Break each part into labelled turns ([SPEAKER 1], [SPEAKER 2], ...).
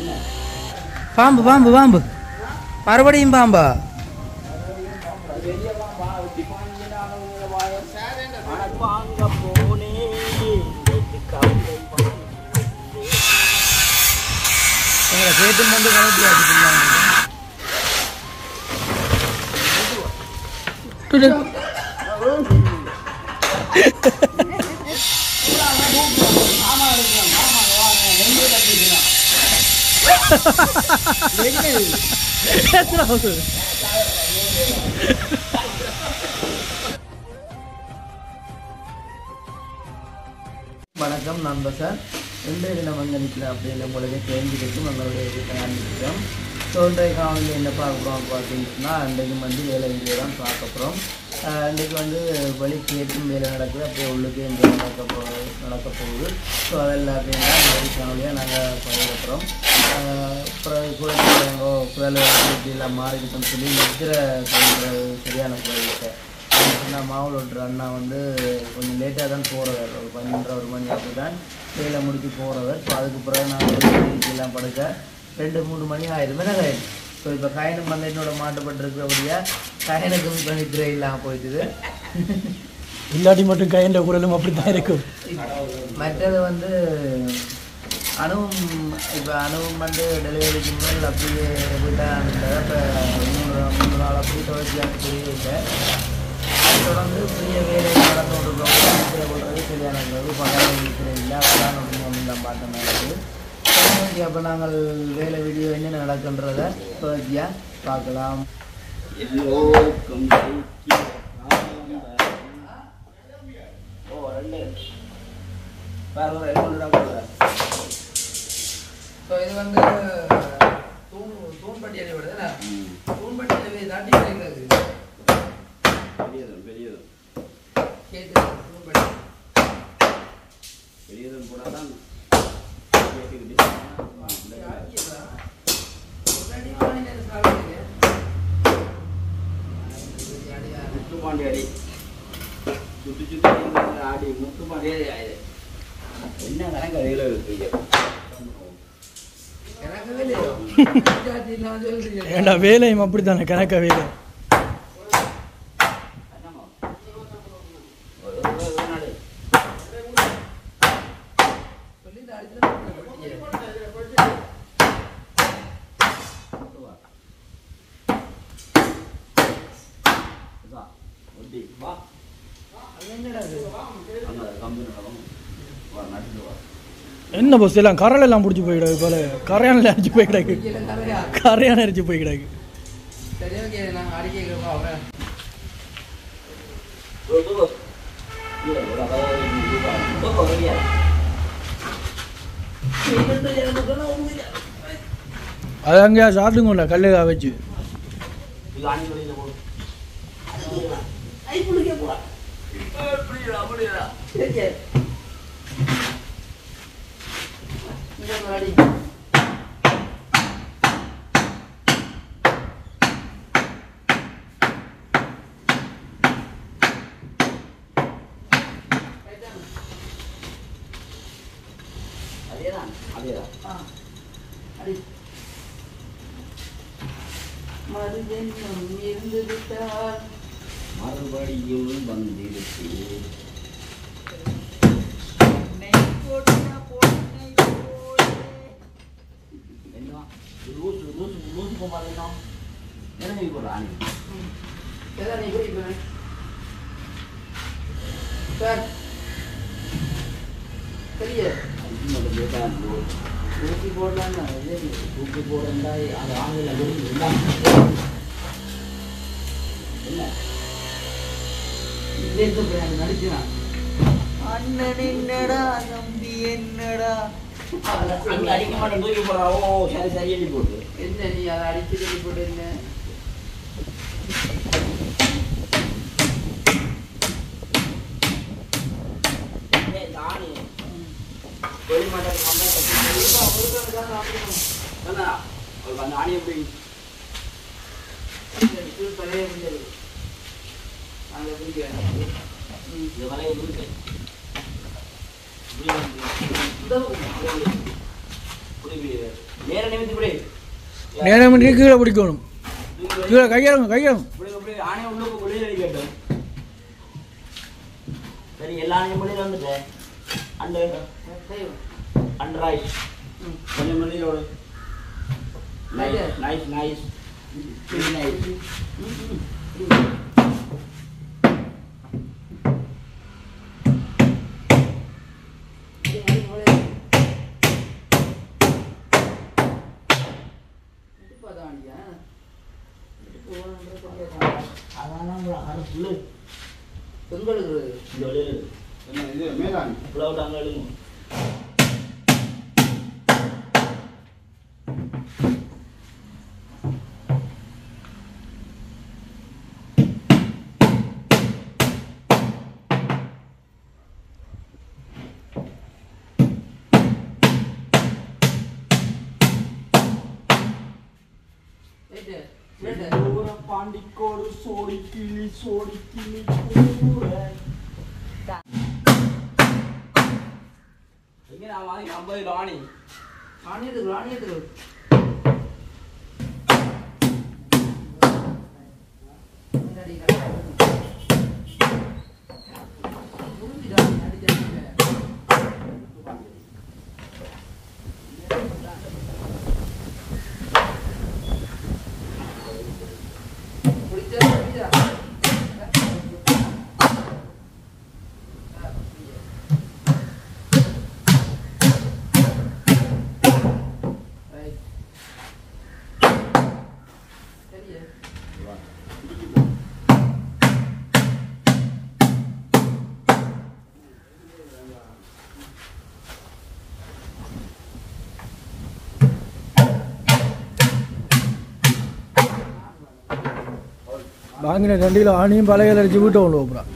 [SPEAKER 1] பாம்பு பாம்பு பாம்பு மறுபடியும் பாம்பா எங்களை கேட்டும் வந்து கலப்பியாச்சு
[SPEAKER 2] வணக்கம் நான் பசார் இன்றைய தினம் வந்து நிற்கல அப்படின்னு உங்களுக்கு தெரிஞ்சுக்கிட்டு நம்மளுடைய வீட்டை ஆரம்பிக்கிறோம் ஸோ இன்றைய காலையில் என்ன பார்க்க போகிறோம் பார்த்தீங்கன்னா அன்றைக்கு வந்து வேலை இங்கே தான் பார்க்க போகிறோம் இன்றைக்கு வந்து வழி கேட்டும் வேலை நடக்குது அப்படியே உள்ளுக்கு இங்கே நடக்க போ நடக்க போகுது ஸோ அதெல்லாம் அப்படின்னா இந்த காணொலியாக நாங்கள் பண்ணியிருக்கிறோம் அப்புறம் குழந்தைங்க குழல் எல்லாம் மாறிக்கிட்டோம்னு சொல்லி நிற்கிற சரியான குழந்தை நான் மாவுள் ஓட்டுற அண்ணா வந்து கொஞ்சம் லேட்டாக தான் போகிறவர் ஒரு பன்னெண்டரை ஒரு மணி அப்படி தான் வேலை முடிச்சு போகிறவர் ஸோ அதுக்கு பிறகு நான் எல்லாம் படுக்க ரெண்டு மூணு மணி ஆயிரம் மேலே ஆயிடும் ஸோ இப்போ கயனும் வந்து என்னோட மாட்டுப்பட்டிருக்கிறபடியா கயனுக்கும் இப்போ நித்திரை இல்லாமல் போயிட்டுது
[SPEAKER 1] இல்லாட்டி மட்டும் கையண்ட குரலும் அப்படித்தான் இருக்கும்
[SPEAKER 2] மற்றது வந்து அணுவும் இப்போ அணுவும் வந்து டெலிவரிக்கு முதல் அப்படியே விட்டாங்க இப்போ மூணு மூணு நாள் அப்படி துவைச்சி தெரியல அதை தொடர்ந்து பெரிய வேலை நடந்து கொண்டிருக்கோம் நித்திரை கொள்வது சரியான அளவு பகல் நித்திரை இல்லை அதெல்லாம் ஒன்று அப்படின்னு தான் பார்த்தோம் நடக்குது ஓகே அப்போ நாங்கள் வேலை வீடியோ என்னென்ன நடக்குன்றதை தொடர்ச்சியாக பார்க்கலாம் ஓ ரெண்டு வேறு ஒரு ரெண்டு ஸோ இது வந்து தூண் தூண்பட்டி அடி வருது தூண்பட்டி அடி தாண்டி கிடைக்கிறது
[SPEAKER 3] பெரியதும் பெரியதும்
[SPEAKER 2] கேட்டு தூண்பட்டி
[SPEAKER 3] பெரியதும் கூட தான் முத்துப்பாண்டி அடி சுத்தி சுத்தி இந்த ஆடி முத்துப்பாண்டி அடி ஆயுது என்ன கணக்கு அடியில் இருக்கு
[SPEAKER 1] ஏண்டா வேலையும் அப்படித்தானே கணக்க வேலை என்ன பஸ் எல்லாம் கரல் எல்லாம் பிடிச்சி போய் கிடக்கு போல கரையானில் அடிச்சு போய் கிடக்கு கரையான அடிச்சு போய் கிடக்கு
[SPEAKER 2] சரி ஓகே நாங்கள் அடிக்கிறோம் அவன்
[SPEAKER 1] அது அங்கேயா சாப்பிடுங்கல்ல கல்லுகா வச்சு
[SPEAKER 3] அதேதான் அதேதான்
[SPEAKER 2] மறுஜென்மம் இருந்து விட்டால்
[SPEAKER 3] மறுபடியும் வந்திருக்கு என்ன லூசு லூசு லூசு போகாதீங்க என்ன போடுறான்
[SPEAKER 2] எதாவது நீ குடிப்பேன் சார் தெரிய தூக்கி போடலான்னு
[SPEAKER 3] தூக்கி போடுறா அது ஆங்கில என்ன
[SPEAKER 2] நடிக்கிறான் அண்ணன் என்னடா நம்பி என்னடா
[SPEAKER 3] அங்க அடிக்க மாட்டேன் தூக்கி போடுறா ஓ சரி சரி எழுதி போட்டு
[SPEAKER 2] என்ன நீ அதை அடிச்சு சொல்லி போட்டு என்ன
[SPEAKER 3] ஏய், தானே வெளிமாட்டம் கம்பெனி அந்த ஆணியை போய்
[SPEAKER 2] பழைய முடியாது அங்கே பிடிக்கிறேன்
[SPEAKER 3] இந்த வலையை இருக்கு இப்படி வந்து, இப்படி நேர நிமித்தி இப்படி
[SPEAKER 1] நேரம் பண்ணி கீழே பிடிக்கணும் கீழே கையிறங்க கையிறங்க
[SPEAKER 3] இப்படி இப்படி ஆணை உள்ள போய் வெளியில அடிக்கட்டும் சரி எல்லா ஆணையும் வெளியில வந்துட்டேன் அண்டு அண்டு ரைஸ் கொஞ்சம் வெளியில நைஸ் நைஸ் நைஸ் நைஸ் அதான் புல்லு
[SPEAKER 2] பெண்களுக்கு
[SPEAKER 3] இந்த வெளியில
[SPEAKER 4] என்ன இது மேலாண்
[SPEAKER 3] புலாவிட்டு அங்கே எழுதுங்க பாண்டிக்கோடு சோடி கிளி சோடி கிளி எங்க நான் வாங்கி ஐம்பது ராணி
[SPEAKER 2] ஆணியத்துக்கு ஆணியத்துக்கு
[SPEAKER 1] வாங்கின ரெண்டு கிலோ ஆணியும் பழைய அடிச்சு வீட்டை கொண்டு போகிறான்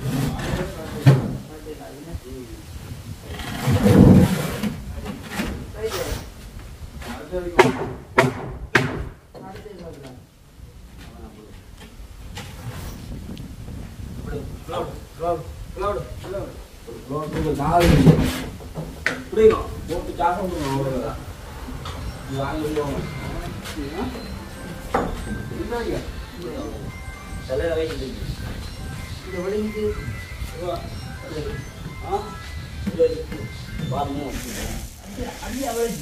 [SPEAKER 3] போட்டு சாசம் கொடுங்க அவ்வளவுதான் இது வாங்கி விடுவாங்க தலையில வயசு
[SPEAKER 2] இந்த ஒளிஞ்சு
[SPEAKER 3] பாருங்க
[SPEAKER 2] அள்ளி அவள்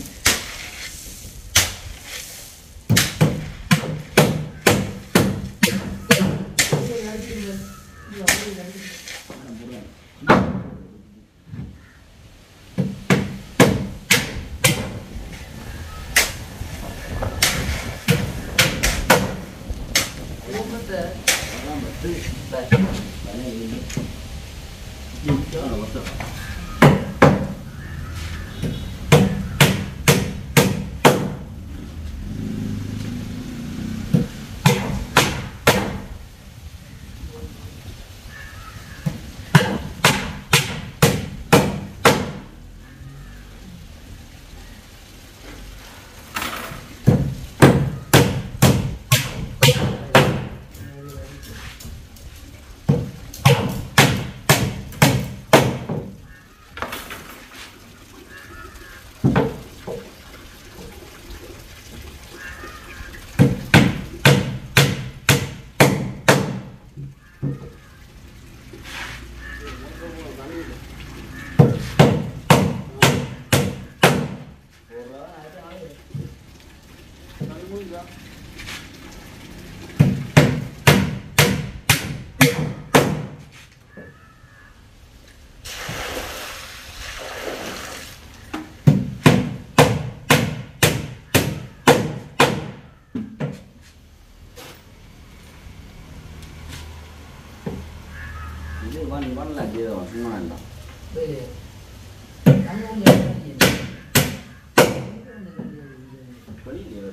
[SPEAKER 3] இது ஒன் ஒன்ல ஜீரோ சும்மா வேண்டாம் வெளியில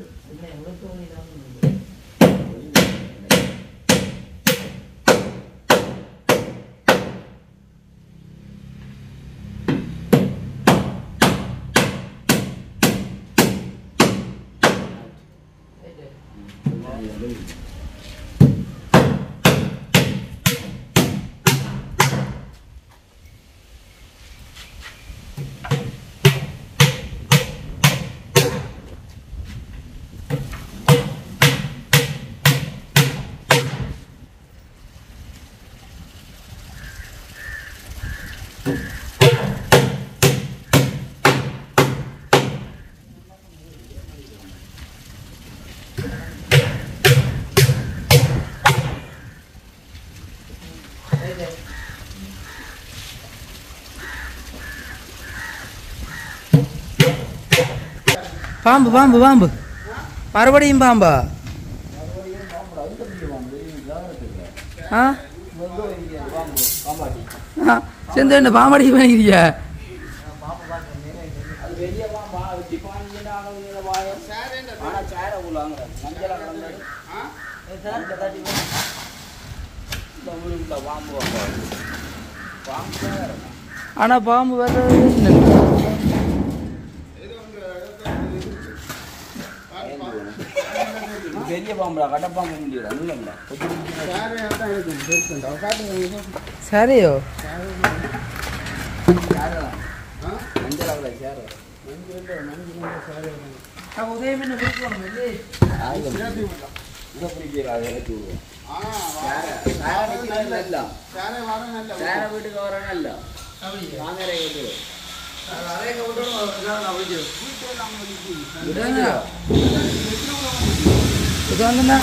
[SPEAKER 2] பாம்பு பாம்பு பாம்பு மறுபடியும் பாம்பா ஆ ஆ, சேர்ந்து என்ன பாம்படிக்கு பண்ணிக்கிறியா
[SPEAKER 3] அது பெரிய பாம்பா அது டிபான் ஆனவங்க வாயம் ஆனா சேர உள்ளாங்க மஞ்சள கலந்தது மஞ்சள் தட்டி போய் இந்த ஊருக்குள்ள பாம்பு பாம்பா பாம்பு தான் இருக்கும்.
[SPEAKER 2] ஆனா பாம்பு வர்றது இல்லை.
[SPEAKER 3] இது பெரிய பாம்புடா கடப்பாம்பு முடியல இல்லைங்களா
[SPEAKER 2] சரியோ
[SPEAKER 3] மஞ்சள் அவ்வளோ சேர
[SPEAKER 2] உதயம் என்ன கொடுக்கணும் இல்லை
[SPEAKER 3] இதை பிடிக்கிறாங்க இறக்கி விடுவோம் சேர சேர இல்ல சேர வீட்டுக்கு வரணும் இல்ல வாங்கற இது
[SPEAKER 2] இது வந்துண்ணா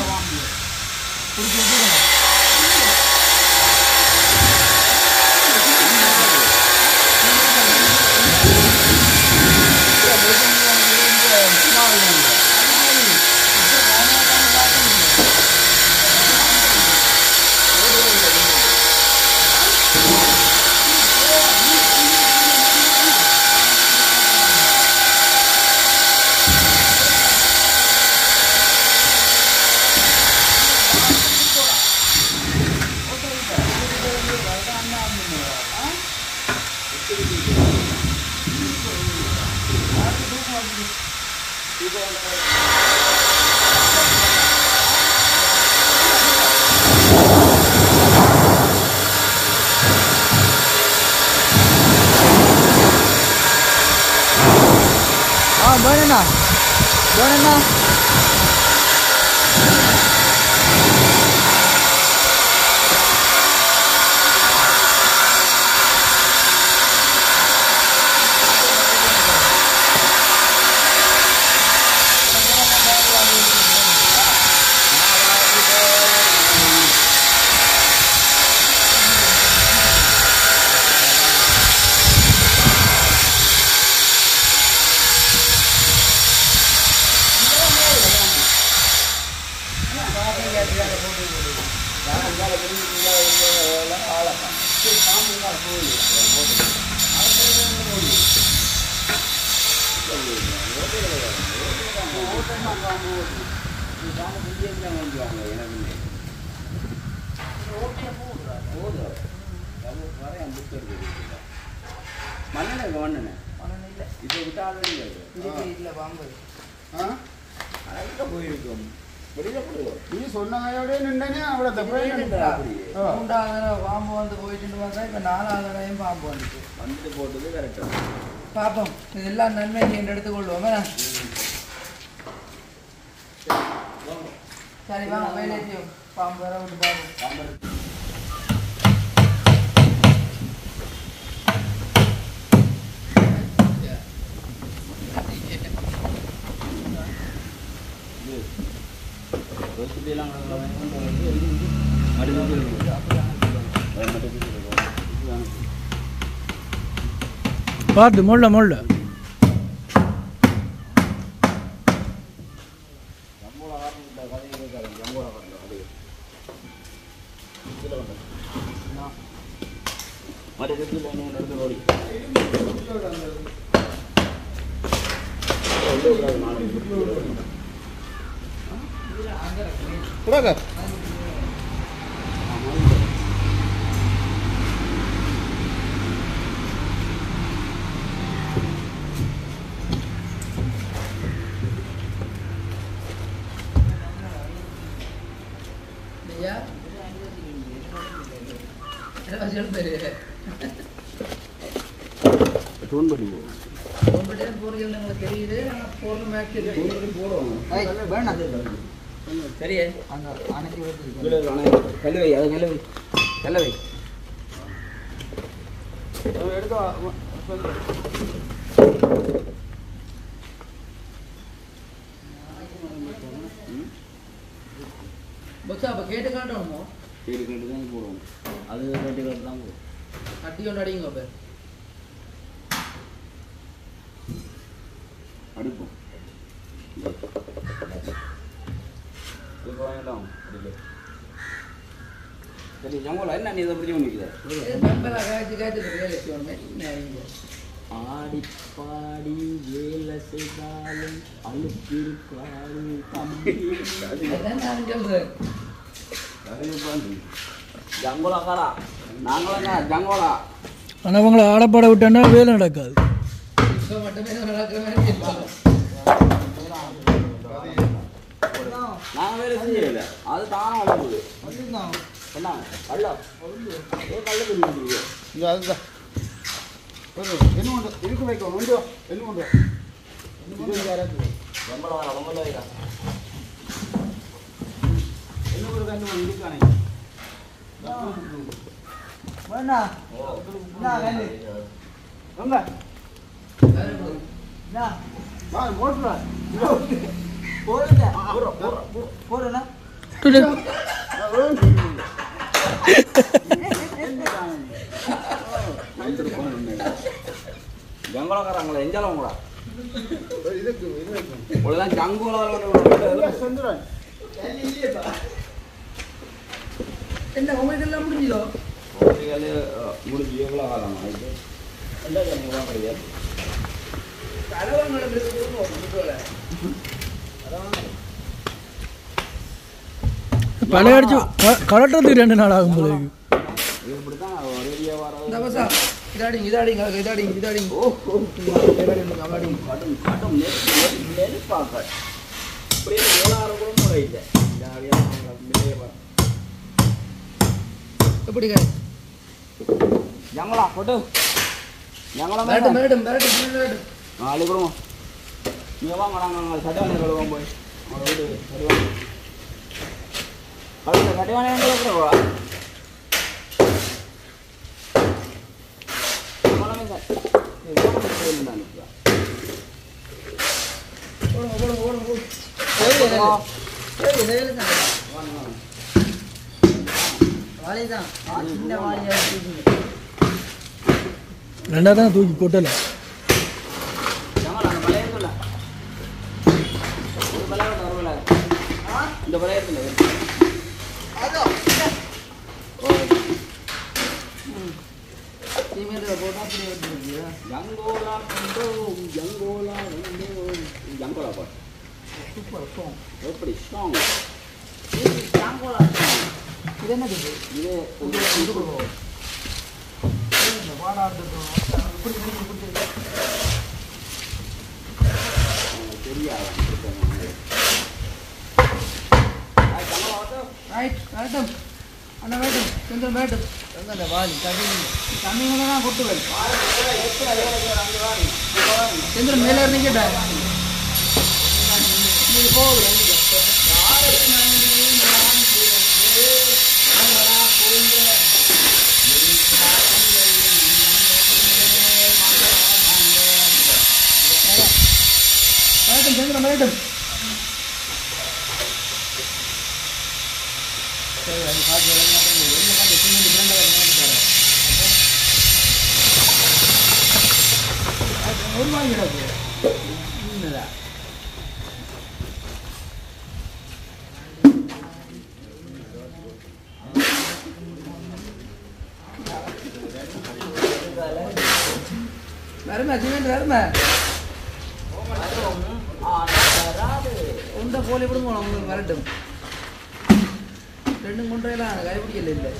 [SPEAKER 2] ஆ வேணுண்ணா வேணுண்ணா
[SPEAKER 3] மண்ணெண்ண மண்ணெண்ண இதை விட்டாலும்
[SPEAKER 2] இல்லை பாம்பு
[SPEAKER 3] அழகாக போயிருக்கும் வெளியில போடுவோம்
[SPEAKER 4] நீ சொன்னதையோட நின்றனே அவளை தப்பே
[SPEAKER 2] மூன்றாவது பாம்பு வந்து போயிட்டு வந்தா இப்போ நாலாவது தடவையும் பாம்பு வந்துச்சு
[SPEAKER 3] வந்துட்டு போட்டது கரெக்டாக
[SPEAKER 2] பார்ப்போம் இதெல்லாம் நன்மை என்று எடுத்துக்கொள்வோமே சரி வாங்க வேலை செய்யும் பாம்பு வர விட்டு பார்ப்போம்
[SPEAKER 1] பார்த்து முள்ள முள்ள
[SPEAKER 2] ஐயா சொல்லுங்க
[SPEAKER 3] தூண்படி
[SPEAKER 2] உங்கள்கிட்ட போறது உங்களுக்கு தெரியுது ஆனால் போறது மேட்ச்
[SPEAKER 3] வேணாம் சரியே
[SPEAKER 2] அந்த அணைச்சி விட்டு
[SPEAKER 3] கல்லவை அதை கல்லவை கல்லவை எடுத்து
[SPEAKER 2] பக்ஸா அப்போ கேட்டு காட்டணுமோ
[SPEAKER 3] ஏழு கண்டு தான் போடுவோம் அது ரெண்டு கண்டு தான் போடுவோம்
[SPEAKER 2] கட்டி கொண்டு அடிங்க அப்போ
[SPEAKER 3] அடிப்போம் இப்போ வேண்டாம் சரி ஜங்கோலா என்ன நீ இதை பிடிச்சி நிற்கிற ஆடி பாடி வேலை செய்தாலும் அழுத்திருக்காரு தம்பி ஜங்கோலாக்காரா நாங்களா ஜங்கோலா
[SPEAKER 1] ஆனால் அவங்கள ஆடப்பாட விட்டோன்னா வேலை நடக்காது
[SPEAKER 3] நாங்கள் வேலை செய்யல அது தானே வளர்ந்தது சொன்னாங்க கல்ல ஏ கல்ல தெரியுது
[SPEAKER 4] இங்க அதுதான் ஒரு என்ன ஒன்று இருக்கு வைக்கும் ஒன்று என்ன ஒன்று இது யாராவது
[SPEAKER 3] ரொம்ப வர ரொம்ப வைக்கிறா
[SPEAKER 4] என்ன ஒரு கண்ணு ஒன்று இருக்கானே வாங்க வா மோட்டரா
[SPEAKER 3] ஜங்கோலாக்காரங்களா எஞ்சாலும் கூட
[SPEAKER 4] இதுக்கு இது வைக்கும்
[SPEAKER 3] இவ்வளோதான் ஜங்கோலா
[SPEAKER 4] செந்துறேன்
[SPEAKER 2] என்ன உங்களுக்கு எல்லாம் முடிஞ்சதோ
[SPEAKER 3] முடிஞ்சு எவ்வளோ காலம் ஆயிடுச்சு என்ன தண்ணி வாங்குறீங்க
[SPEAKER 1] பழைய அடிச்சு கலட்டுறதுக்கு ரெண்டு நாள் ஆகும் போல இருக்கு.
[SPEAKER 3] இது இப்படி தான் ரெடியாக வர
[SPEAKER 2] இந்த பசா இதாடிங்க இதாடிங்க இதாடிங்க இதாடிங்க
[SPEAKER 3] ஓ ஓ
[SPEAKER 2] இதாடிங்க அவாடிங்க
[SPEAKER 3] கடும் கடும் நெருப்பு நெருப்பாக்க இப்படியே ஏழாயிரம் கூட முறையில ஜாலியாக
[SPEAKER 2] எப்படி காய்
[SPEAKER 3] ஜங்களா போட்டு ஜங்களா
[SPEAKER 2] மேடம் மேடம் மேடம் மேடம்
[SPEAKER 3] நாளைக்கு கொடுங்க நீங்கள் வாங்க நாங்கள் சட்டவாணி கழுவோம் போய் அவங்க வீட்டு சட்டவாணி கழுவுல சட்டவாணி எங்கே இருக்கிறவா
[SPEAKER 2] போடுங்க போடுங்க போடுங்க போடுங்க வாழைதான் சின்ன வாழையா
[SPEAKER 1] ரெண்டாவது தான் தூக்கி கொட்டலை
[SPEAKER 3] இந்த பழையத்துல
[SPEAKER 2] தீமையில போட்டா அப்படி வந்துருக்குது
[SPEAKER 3] ஜங்கோலா கண்டோம் ஜங்கோலா வந்தோம் ஜங்கோலா பாட்டு
[SPEAKER 2] சூப்பர் சாங்
[SPEAKER 3] எப்படி ஸ்ட்ராங்
[SPEAKER 2] ஜாங்கோலா இது என்னது இது?
[SPEAKER 3] இது
[SPEAKER 2] இது இது கொடுங்க. இந்த பாடாடுறதும் இப்படி இப்படி இப்படி
[SPEAKER 3] தெரியாது
[SPEAKER 2] ரைட் மேடம் அண்ணா மேடம் செந்தில் மேடம் எங்க அந்த வாலி தண்ணி தண்ணி கூட தான் கொட்டுவேன் செந்தில் மேலே இருந்து கேட்டேன் இது போகுது மேடம் செந்தில் மேடம் ஒரு வாங்கிடாது வருமா சிமெண்ட் வருமா உண்டை போலி விடுங்க உங்களுக்கு வரட்டும் ரெண்டும் கொண்டையெல்லாம் கைப்பிடிக்கல இல்லை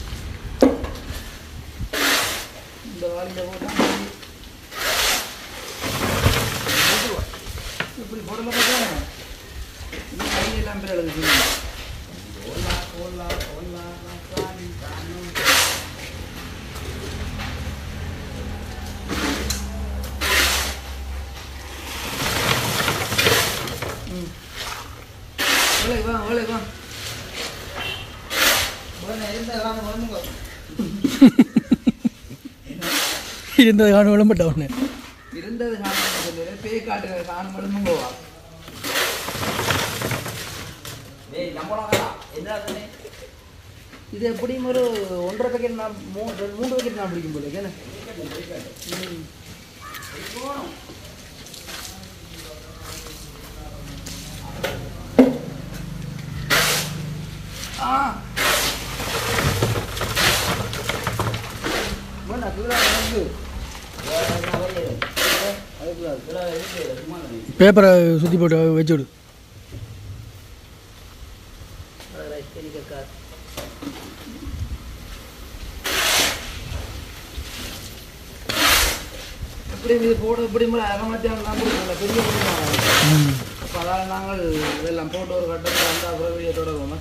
[SPEAKER 2] இந்த வாலியில் போட்டா இப்படி போடல பார்த்தா இன்னும் கையெல்லாம் பேர் எழுதுக்கு வேலைக்கு வா வேலைக்கு வா இருந்த காலம் வந்துங்க
[SPEAKER 1] இருந்தது காண விளம்பட்ட ஒன்று
[SPEAKER 2] இருந்தது காணும் சொல்லி பேய் காட்டுகிற காணும் மட்டும் போவா
[SPEAKER 3] ஏய் ஜங்கோலா என்ன
[SPEAKER 2] இது எப்படியும் ஒரு ஒன்றரை பேக்கெட் நான் மூ ரெண்டு மூணு பேக்கெட் நான் பிடிக்கும் போல ஏன்னா
[SPEAKER 1] பேப்பரை சுற்றி போட்டு வச்சு விடு
[SPEAKER 2] இப்படி இது போட இப்படி மேலே அகமத்தியான தான் கொடுக்கல பெரிய கொடுக்கணும்
[SPEAKER 1] ம்
[SPEAKER 2] அப்போ அதால் நாங்கள் இதெல்லாம் போட்டு ஒரு கட்டத்தில் வந்து அப்புறம் வீடியோ தொடருவோம்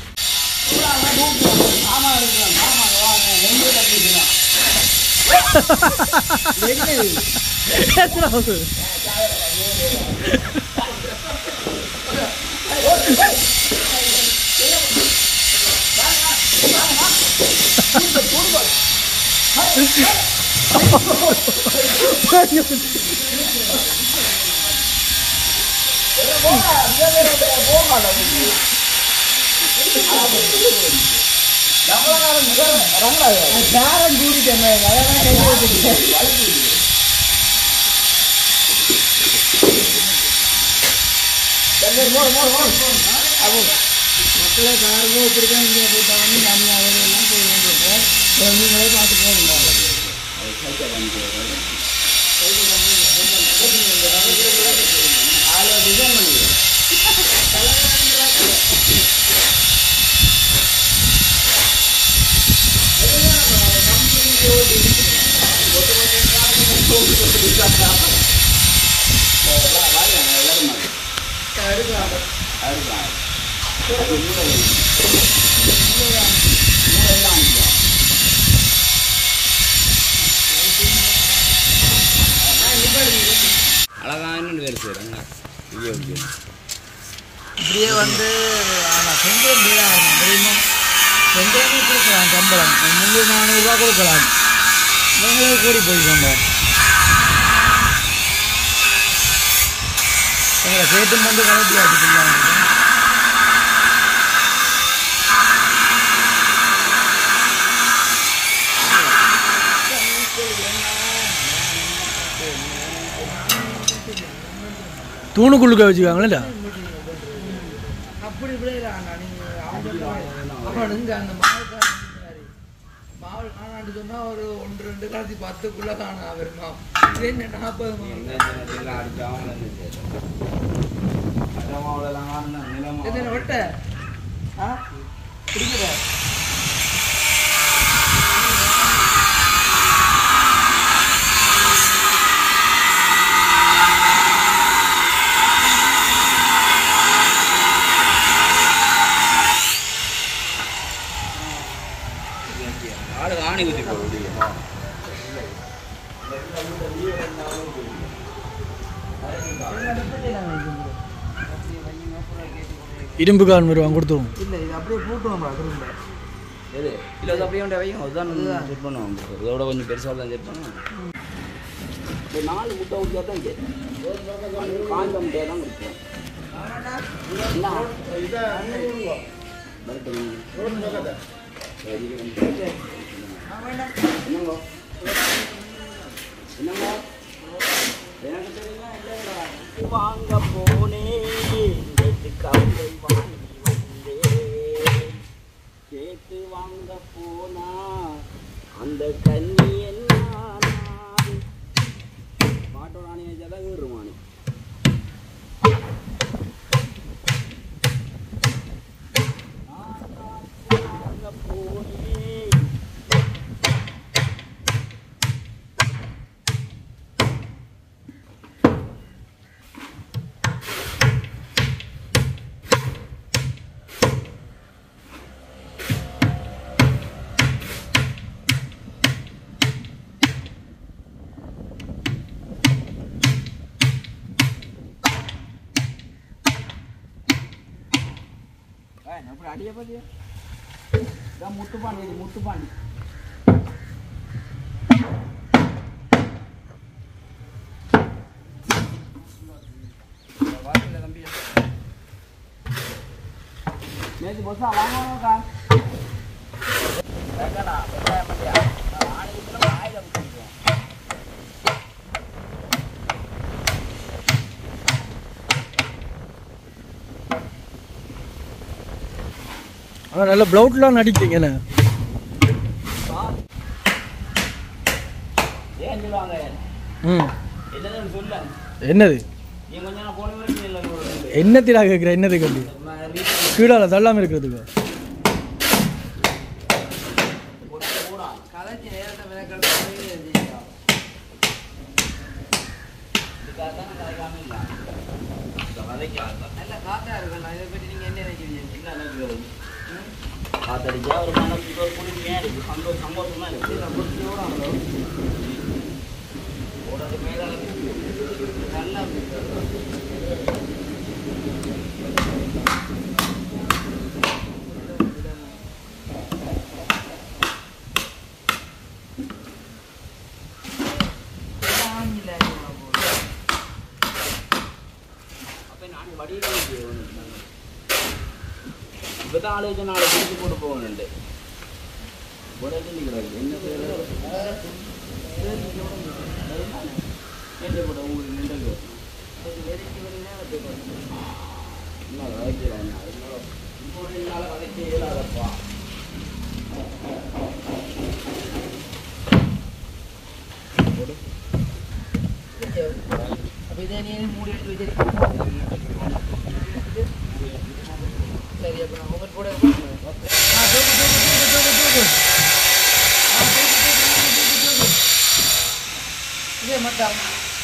[SPEAKER 2] சாரம் கூடிட்டேன் அதெல்லாம் கை வச்சுட்டு மக்களே பாருங்க இப்படி தான் இங்கே போயிட்டா வந்து நம்ம அவரெல்லாம் போய் வந்துருக்கோம் நீங்களே பார்த்து போகணும்
[SPEAKER 3] அழகான பேர் செய்கிறாங்க வீடியோவுக்கு
[SPEAKER 2] இப்படியே வந்து ஆனால் செங்கல் வீடாக இருக்கும் தெரியுமா செங்கலுமே கொடுக்கலாம் சம்பளம் முந்நூறு நானூறுரூவா கொடுக்கலாம் நீங்களே கூடி போய் சம்பளம் எங்களை சேட்டும் வந்து கலட்டி ஆச்சுக்கலாம்
[SPEAKER 1] தூணுக்குள்ளுக்க வச்சுக்காங்களேடா
[SPEAKER 2] அப்படி இப்படியே இல்லைண்ணா நீங்கள் அவங்க அப்புறம் இங்கே அந்த மாவுக்காரன் இருந்தாரு. மாவு காணான்னு சொன்னால் ஒரு ஒன்று ரெண்டு காலத்தி பத்துக்குள்ளே காணும் அவர் மாவு இது என்ன நாற்பது மாவு என்ன வெட்ட ஆ பிடிக்கிற
[SPEAKER 3] ஆளு ஆணி குத்தி போடுது
[SPEAKER 1] இரும்பு கால் வருவாங்க கொடுத்துருவோம்
[SPEAKER 2] இல்லை இது அப்படியே போட்டுவோம் திரும்ப
[SPEAKER 3] எது இல்லை அது அப்படியே கொண்டு வையும் அதுதான் செட் பண்ணுவோம் இதோட கொஞ்சம் பெருசாக தான் செட் பண்ணுவோம் ஒரு நாலு முட்டை ஊற்றியா தான் இங்கே காஞ்ச முட்டையாக தான் கொடுப்போம் என்னங்கோ என்னங்கோ எனக்கு தெரியுமா இல்லைடா வாங்க போனேன் நேற்று கவுண்டை வாங்கி வந்தேன் கேட்டு வாங்க போனா அந்த கண்ணி என்ன பாட்டோட ஆணி வச்சாதான் வீடுமானி வாங்க போனேன் அப்படி அடிய பாத்தியா இதான் முட்டுப்பாண்டி இது முட்டுப்பாண்டி நேற்று பஸ்ஸா வாங்கணும்க்கா வெங்கடா வெங்காயம் பண்ணியா ஆணையத்தில் ஆயுதம் கொடுத்துருவோம்
[SPEAKER 1] ஆனால் நல்ல ப்ளவுட்லாம் நடிச்சிங்கண்ணே
[SPEAKER 3] ஏன் சொல்லுவாங்க
[SPEAKER 1] ம்
[SPEAKER 3] என்னன்னு சொல்ல
[SPEAKER 1] என்னது
[SPEAKER 3] நீ கொஞ்சம்
[SPEAKER 1] என்னத்திடா கேட்குற என்னது கண்டி கீழால தள்ளாமல் இருக்கிறதுக்கு
[SPEAKER 2] கலைச்சி நேரத்தை மெனக்கெடுத்து செஞ்சுக்கலாம் நல்ல காத்தா இருக்கணும் இதை பற்றி நீங்கள் என்ன நினைக்கிறீங்க
[SPEAKER 3] காத்தடிச்சா ஒரு மனசுக்கு ஒரு குளிர்மையா இருக்கு சந்தோஷம் சந்தோஷமா இருக்கு ஓடுறது மேல
[SPEAKER 2] நல்லா
[SPEAKER 3] அப்ப நான் வடிவில் இப்பதான் ஆலோசனை நாளை பிடிச்சு போட்டு போகணுண்டு உடனே நிற்கிறாரு என்ன செய்யறது என்ன போட உங்களுக்கு நின்று என்ன வதைக்கிறாங்க அதனால இப்போ ஒரு நாள் வதைக்க இயலாதப்பா
[SPEAKER 2] அப்போ இதே நீ மூடி எடுத்து வச்சிருக்கீங்க சரி அப்போ நான் உங்கள் கூட இதே மட்டும்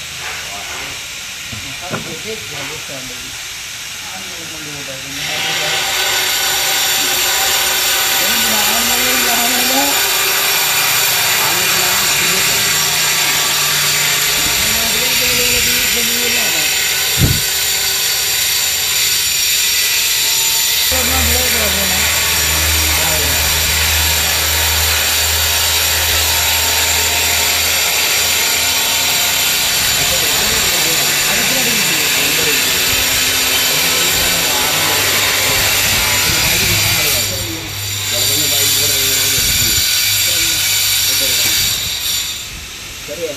[SPEAKER 3] சரியா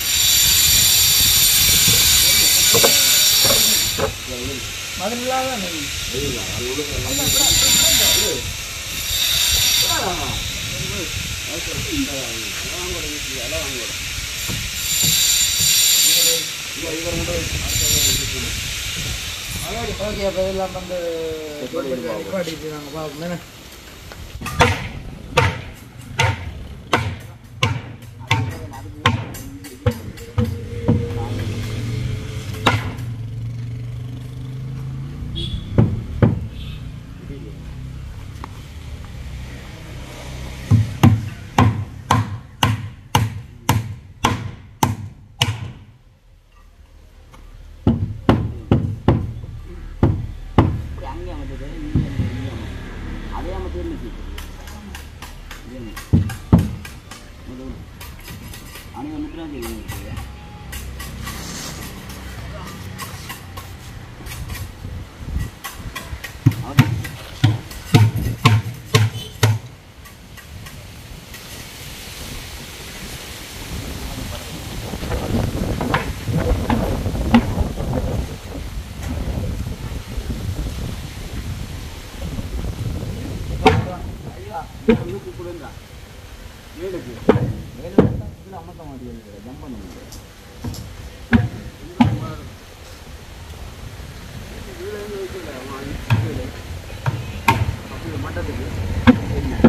[SPEAKER 2] மதுரில்லாத ஓகே அப்போ இதெல்லாம் வந்து நிப்பாட்டிட்டு நாங்கள் பார்ப்போம் என்ன
[SPEAKER 3] இப்படி அங்கே அமைச்சது இங்கே இங்கே அமைச்சது அதே அமைச்சது இருந்துச்சு அங்கே முக்கியம் தெரியும் இழுக்கு கொடுங்க மேலுக்கு மேலுக்கு கீழே அமர்த்த மாட்டேங்குது ஜம்ப் பண்ண முடியல கீழே இருந்து வைக்கல அவன் கீழே அப்படி மட்டத்துக்கு என்ன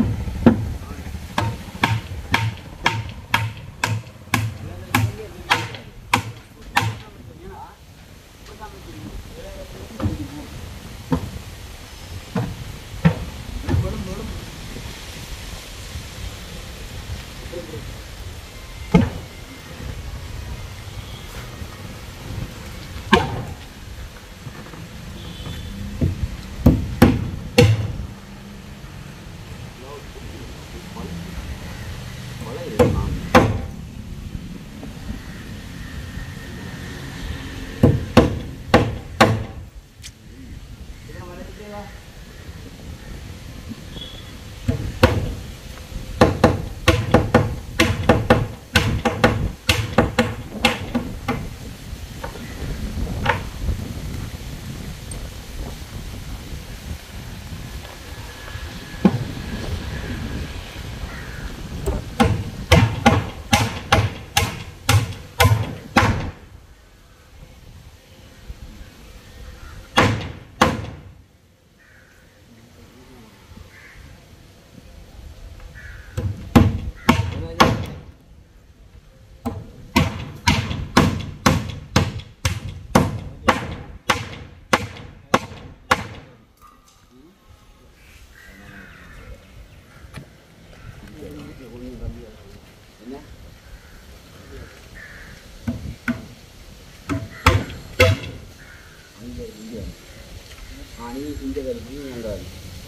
[SPEAKER 3] செய்யணும் ஆணி இங்கே வருது அங்கே வருது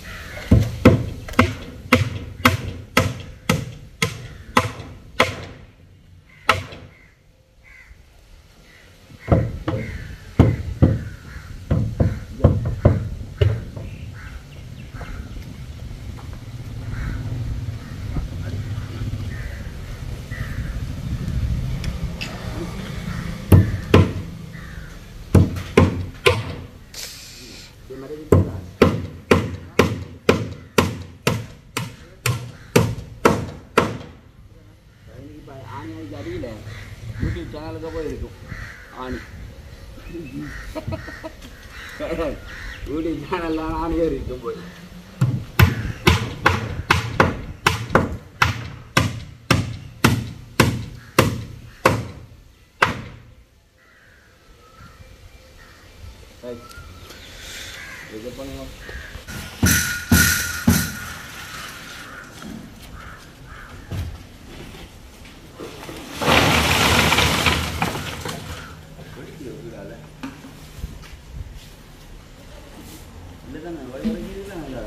[SPEAKER 3] இதே மாதிரி இருக்குதா? பதினஞ்சு ப- ஆணி அதுக்கு அடியில் யூடியூப் சேனலுக்கு போய் இருக்கும் ஆணி யூடியூப் சேனல்லாம் ஆணியே இருக்கும் போய் ரைட் இது பண்ணுங்க இல்லைதானே வழி வரைக்கும்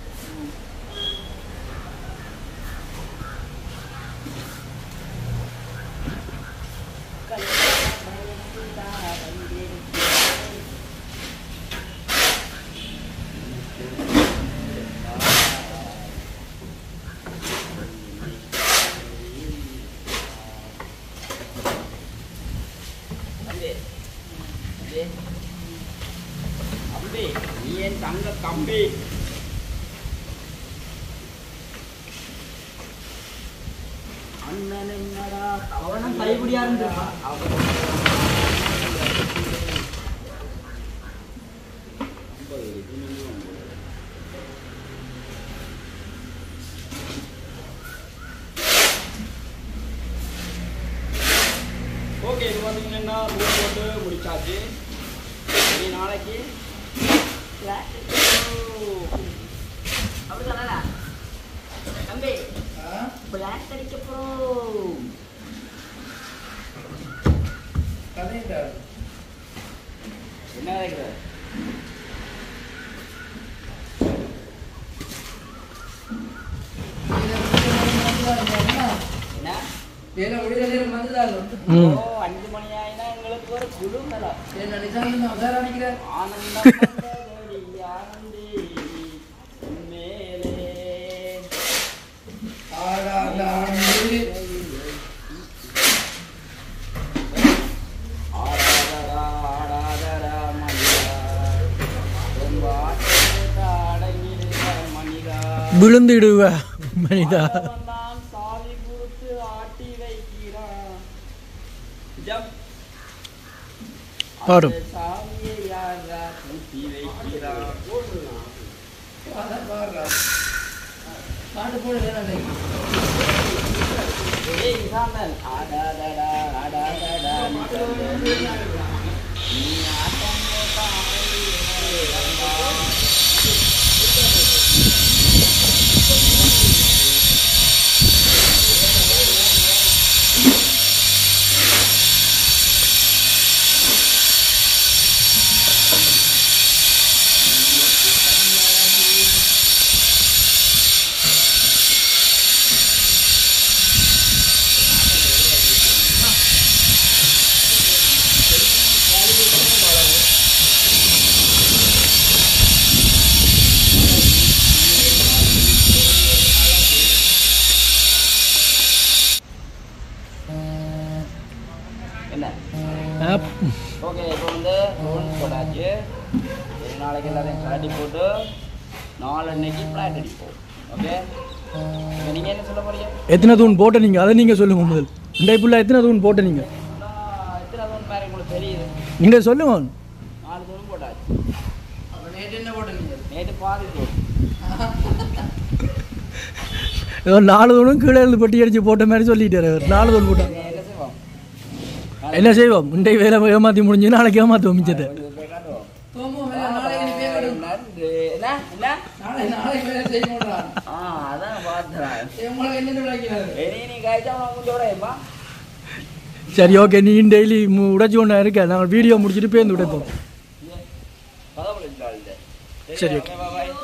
[SPEAKER 3] அம்பே அம்பே அம்பே நீ என் தங்க தம்பி அண்ணன் என்னடா
[SPEAKER 2] அவனும் கைப்பிடியா இருந்துருப்பா.
[SPEAKER 3] ஓகே இது பார்த்தீங்கன்னா ரூட் போட்டு முடிச்சாச்சு இனி நாளைக்கு
[SPEAKER 2] அப்படிதானே? தம்பி பிளாக் அடிக்க போறோம்
[SPEAKER 3] என்ன நினைக்கிற என்ன
[SPEAKER 2] வேலை முடிகிற நேரம் வந்துதாங்க
[SPEAKER 1] ம்
[SPEAKER 3] ஓ அஞ்சு மணி ஆயினா எங்களுக்கு ஒரு குழுங்கலாம்
[SPEAKER 2] என்ன நிஜாம் அவதாரம் அடிக்கிறேன்
[SPEAKER 3] ஆனந்தம் வந்ததடி ஆனந்தி உன்மேலே ஆடாதடா ஆடாதடா மனிதா ரொம்ப ஆட்டத்தை அடங்கியிருந்த மனிதா
[SPEAKER 1] விழுந்துடுவ மனிதா
[SPEAKER 3] ஆடவந்தான் சாவி கொடுத்து ஆட்டி வைக்கிறான் ஜம்
[SPEAKER 1] பாடும்.
[SPEAKER 3] அந்த சாவியை யாரா பூட்டி வைக்கிறான்
[SPEAKER 2] பாட்டு போடு வேணாம்
[SPEAKER 3] ஏய் இசாமன் ஆடாதடா ஆடாதடா நீ கண்டது. நீ ஆட்டம் போட்டா என்ன
[SPEAKER 1] ஆப்.
[SPEAKER 3] ஓகே இப்போ வந்து ஃபோன் போட்டாச்சு சரி நாளைக்கு எல்லாத்தையும் கலட்டி போட்டு நாளன்னைக்கு பிளான் அடிப்போம் ஓகே இப்போ நீங்கள் என்ன சொல்ல போறீங்க
[SPEAKER 1] எத்தனை தூண் போட்ட நீங்க அதை நீங்க சொல்லுங்க முதல் இந்த புள்ள எத்தனை தூண் போட்ட நீங்க
[SPEAKER 3] நான் எத்தனை தூரம் பாரு உங்களுக்கு தெரியுது
[SPEAKER 1] நீங்க சொல்லுங்க
[SPEAKER 3] நாலு தூரம் போட்டாச்சு
[SPEAKER 2] நேற்று என்ன போட்ட நீங்க
[SPEAKER 3] நேற்று பாதி தூரம்
[SPEAKER 1] ஏதோ நாலு தூணும் கீழே இருந்து பட்டி அடிச்சு போட்ட மாதிரி சொல்லிட்டாரு அவர். நாலு தூண் போட்டா
[SPEAKER 3] என்ன செய்வோம்
[SPEAKER 1] என்ன செய்வோம் இன்றைக்கு வேலை ஏமாத்தி முடிஞ்சு நாளைக்கு ஏமாத்துவோம் மிச்சத்தை
[SPEAKER 3] கொஞ்சம் போய் காட்டுவோம்
[SPEAKER 2] தோம்பு வேலை நாளைக்கு நீ பேர் எடு.
[SPEAKER 3] நன்றி என்ன என்ன
[SPEAKER 2] நாளை நாளைக்கு வேலை செய்ய மாட்டான்
[SPEAKER 3] ஆ அதான் பார்த்தேன்
[SPEAKER 2] உங்களுக்கு என்னென்ன விளைக்கிறாரு
[SPEAKER 3] இனி நீ காய்ச்சா உனக்கு கொஞ்சம் விடையப்பா
[SPEAKER 1] சரி ஓகே நீ டெய்லி உடைச்சு கொண்டா இருக்க நாங்கள் வீடியோ முடிச்சுட்டு பேருந்து விடைப்போம் சரி ஓகே
[SPEAKER 3] பாய்